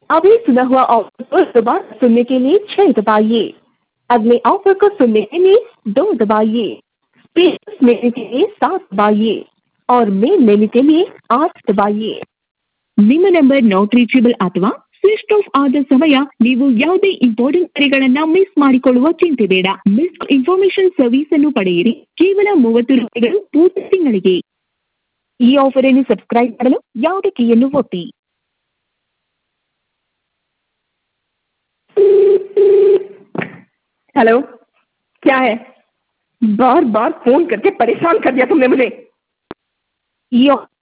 अभी सुना हुआ ऑफर को दोबारा सुनने के लिए छह दबाइए अगले ऑफर को सुनने के लिए दो दबाइए स्पेस मेनू के लिए सात दबाइए और मेन मेनू के लिए आठ दबाइए ನಿಮ್ಮ ನಂಬರ್ ನಾಟ್ ರೀಚೇಬಲ್ ಅಥವಾ ಸ್ವಿಚ್ ಆಫ್ ಆದ ಸಮಯ ನೀವು ಯಾವುದೇ ಇಂಪಾರ್ಟೆಂಟ್ ಕರೆಗಳನ್ನ ಮಿಸ್ ಮಾಡಿಕೊಳ್ಳುವ ಚಿಂತೆ ಬೇಡ ಮಿಸ್ ಇನ್ಫಾರ್ಮೇಶನ್ ಸರ್ವಿಸ್ ಅನ್ನು ಪಡೆಯಿರಿ ಕೇವಲ ಮೂವತ್ತು ರೂಪಾಯಿಗಳು ಪೂರ್ತಿ ತಿಂಗಳಿಗೆ ಈ ಆಫರ್ ಅನ್ನು ಸಬ್ಸ್ಕ್ರೈಬ್ ಮಾಡಲು ಯಾವುದೇ ಕೀಯನ್ನು ಒತ್ತಿ हेलो क्या है बार बार फोन करके परेशान कर दिया तुमने मुझे ಈ